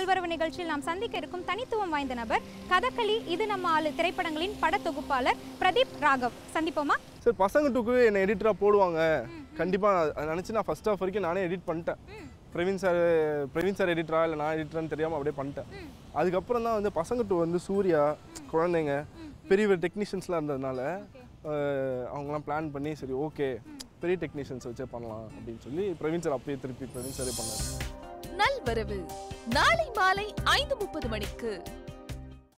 நல்வரவு நிகழ்ச்சியில் நாம் சந்திக்க இருக்கும் தனித்துவம் வாய்ந்த நபர் கதகளி இது நம்ம ஆளு திரைப்படங்களின் படத்தொகுப்பாளர் பிரதீப் ராகவ் சந்திப்போமா சார் பசங்க டூக்கு என்னை எடிட்டராக போடுவாங்க கண்டிப்பாக அதை நினச்சி நான் ஃபஸ்ட் ஆஃப் வரைக்கும் நானே எடிட் பண்ணிட்டேன் பிரவீன் சார் பிரவீன் சார் எடிட்டரா இல்லை நான் எடிட்டரான்னு தெரியாமல் அப்படியே பண்ணிட்டேன் அதுக்கப்புறம் தான் வந்து பசங்க டூ வந்து சூர்யா குழந்தைங்க பெரிய பெரிய டெக்னீஷியன்ஸ்லாம் இருந்ததுனால அஹ், அவங்களாம் பிளான் பண்ணி சரி ஓகே பெரிய டெக்னீஷியன்ஸ் வச்சே பண்ணலாம் அப்படின்னு சொல்லி பிரவீன் சார் அப்பயே திருப்பி பிரவீன் சாரே பண்ணார் நல்வரவு நாளை மாலை ஐந்து முப்பது மணிக்கு